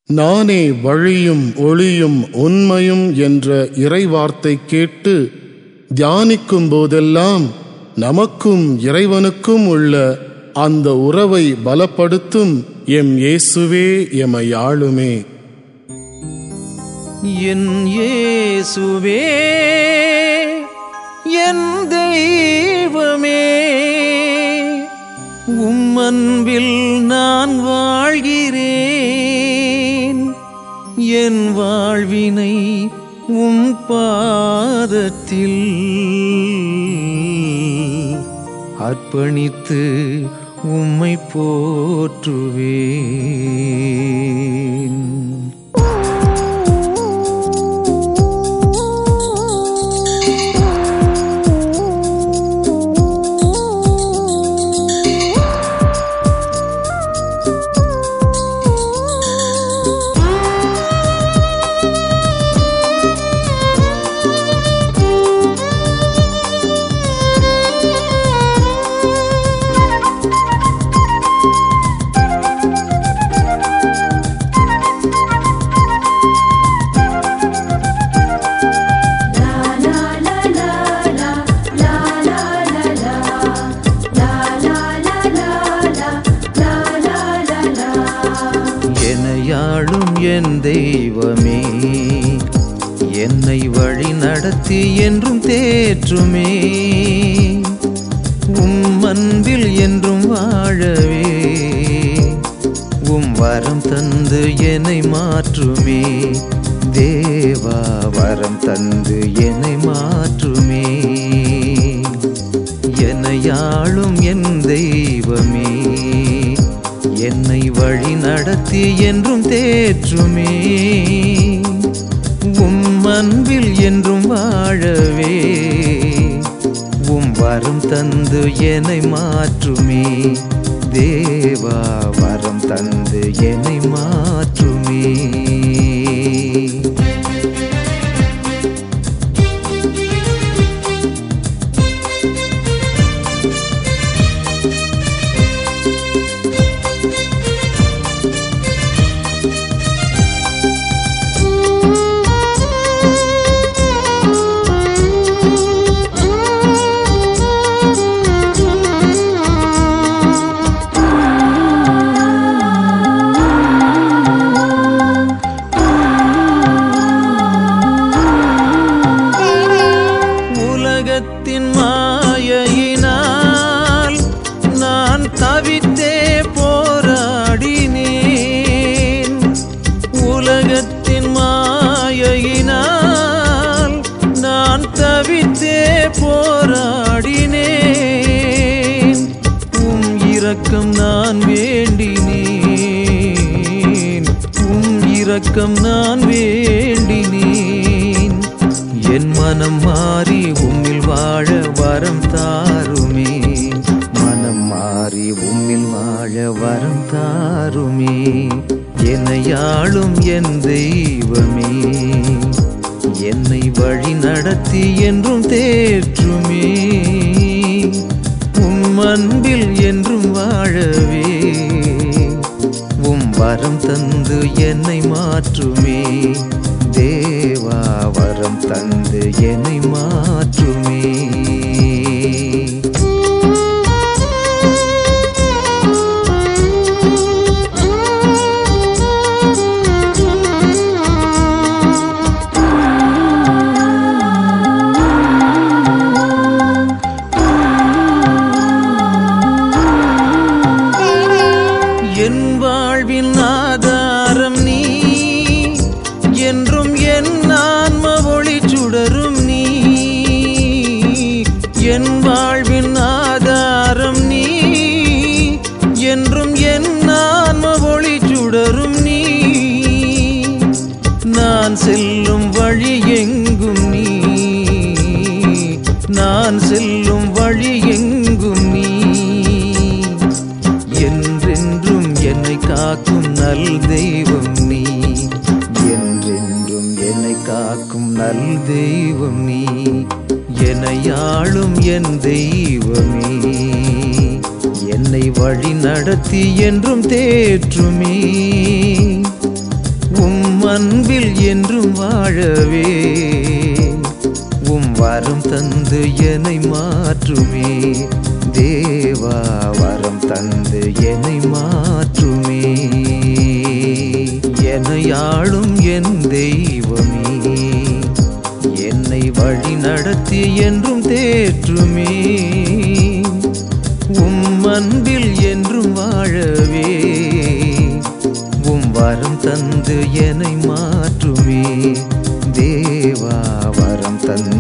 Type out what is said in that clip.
நானே வழியும் ஒளியும் உண்மையும் என்ற இறைவார்த்தை கேட்டு தியானிக்கும் போதெல்லாம் நமக்கும் இறைவனுக்கும் உள்ள அந்த உறவை பலப்படுத்தும் எம் இயேசுவே எமை ஆளுமே என் இயேசுவே என் தெய்வமே உம்மன்பில் நான் வாழ்கிறேன் என் வாழ்வினை உம் பாதத்தில் அர்ப்பணித்து உம்மை போற்றுவேன் எனையாளும் என் தெய்வமே என்னை வழி நடத்தி என்றும் தேற்றுமே உம் அன்பில் என்றும் வாழவே உம் வரம் தந்து என்னை மாற்றுமே தேவா வரம் தந்து என்னை மாற்றுமே என்னையாளும் என் தெய்வமே என்னை வழி நடத்தி என்றும் தேற்றுமே உம் அன்பில் என்றும் வாழவே உம் வரம் தந்து என்னை மாற்றுமே தேவா வரம் தந்து என்னை மாற்றுமே உலகத்தின் மாயையினால் நான் தவித்தே போராடினேன் உலகத்தின் மாயையினால் நான் தவித்தே போராடினேன் உம் இரக்கம் நான் வேண்டினேன் உம் இரக்கம் நான் வேண்டினேன் என் மனம் மாறி உம்மில் வாழ வரம் தாருமே மனம் மாறி உம்மில் வாழ வரம் தாருமே என்னையாளும் என் தெய்வமே என்னை வழி நடத்தி என்றும் தேற்றுமே உம் அன்பில் என்றும் வாழவே உம் வரம் தந்து என்னை மாற்றுமே தேவா வரம் தந்து என்னை மாற்றுமே என் வாழ்வின் ஆதாரம் நீ என்றும் என் ஆன்ம ஒளி சுடரும் நீ என் வாழ்வின் ஆதாரம் நீ என்றும் என் ஆன்ம ஒளி சுடரும் நீ நான் செல்லும் வழி எங்கும் நீ நான் செல்லும் வழி எங்கும் நீ என்றென்றும் என்னை காக்கும் நல் தெய்வம் நீ என்றென்றும் என்னை காக்கும் நல் தெய்வம் நீ எனையாளும் என் தெய்வமே என்னை வழி நடத்தி என்றும் தேற்றுமே அன்பில் என்றும் வாழவே உம் வரம் தந்து என்னை மாற்றுமே தேவா வரம் தந்து என்னை மாற்றுமே என்னை ஆளும் என் தெய்வமே என்னை வழி நடத்தி என்றும் தேற்றுமே உம் அன்பில் என்றும் வாழவே உம் வரம் தந்து என்னை மாற்றுமே தேவா வரம் தந்து